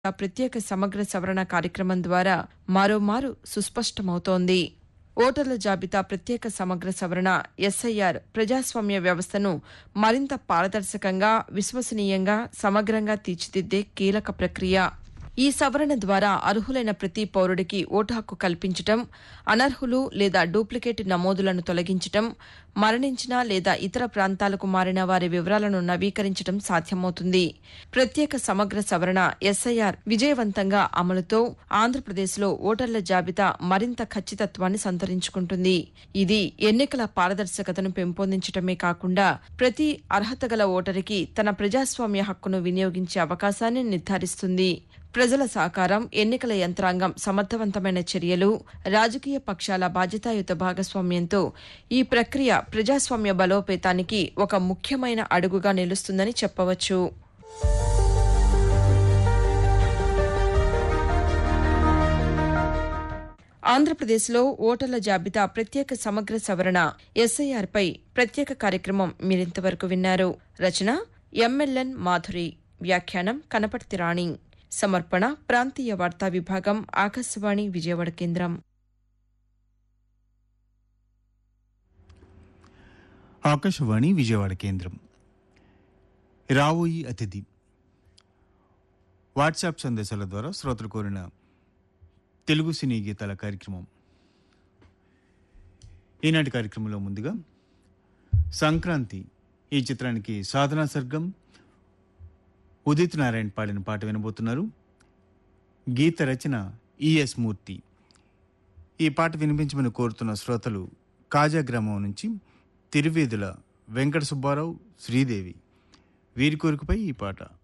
ప్రత్యేక సమగ్ర సవరణ కార్యక్రమం ద్వారా మరోమారు సుస్పష్టమవుతోంది ఓటర్ల జాబితా ప్రత్యేక సమగ్ర సవరణ ఎస్ఐఆర్ ప్రజాస్వామ్య వ్యవస్థను మరింత పారదర్శకంగా విశ్వసనీయంగా సమగ్రంగా తీర్చిదిద్దే కీలక ప్రక్రియ ఈ సవరణ ద్వారా అర్హులైన ప్రతి పౌరుడికి ఓటు హక్కు కల్పించటం అనర్హులు లేదా డూప్లికేట్ నమోదులను తొలగించటం మరణించిన లేదా ఇతర ప్రాంతాలకు మారిన వారి వివరాలను నవీకరించడం సాధ్యమవుతుంది ప్రత్యేక సమగ్ర సవరణ ఎస్ఐఆర్ విజయవంతంగా అమలుతో ఆంధ్రప్రదేశ్లో ఓటర్ల జాబితా మరింత ఖచ్చితత్వాన్ని సంతరించుకుంటుంది ఇది ఎన్నికల పారదర్శకతను పెంపొందించడమే కాకుండా ప్రతి అర్హత గల ఓటరికి తన ప్రజాస్వామ్య హక్కును వినియోగించే అవకాశాన్ని నిర్ధారిస్తుంది ప్రజల సహకారం ఎన్నికల యంత్రాంగం సమర్థవంతమైన చర్యలు రాజకీయ పక్షాల బాధ్యతాయుత భాగస్వామ్యంతో ఈ ప్రక్రియ ప్రజాస్వామ్య బలోపేతానికి ఒక ముఖ్యమైన అడుగుగా నిలుస్తుందని చెప్పవచ్చు ఆంధ్రప్రదేశ్లో ఓటర్ల జాబితా ప్రత్యేక సమగ్ర సవరణ ఎస్ఐఆర్ పై ప్రత్యేక కార్యక్రమం మీరింతవరకు విన్నారు రచన ఎంఎల్ఎన్ మాధురి వ్యాఖ్యానం కనపర్తి రాణి సమర్పణ ప్రాంతీయ వార్తా విభాగం ఆకాశవాణి విజయవాడ కేంద్రం ఆకాశవాణి విజయవాడ కేంద్రం రావోయి అతిథి వాట్సాప్ సందేశాల ద్వారా శ్రోతలు కోరిన తెలుగు సినీ గీతాల కార్యక్రమం ఈనాటి కార్యక్రమంలో ముందుగా సంక్రాంతి ఈ చిత్రానికి సాధనా సర్గం ఉదిత్ నారాయణ్ పాడిన పాట వినబోతున్నారు గీత రచన ఈఎస్ మూర్తి ఈ పాట వినిపించమని కోరుతున్న శ్రోతలు కాజా గ్రామం నుంచి తిరువేదుల వెంకట సుబ్బారావు శ్రీదేవి వీరి కోరికపై ఈ పాట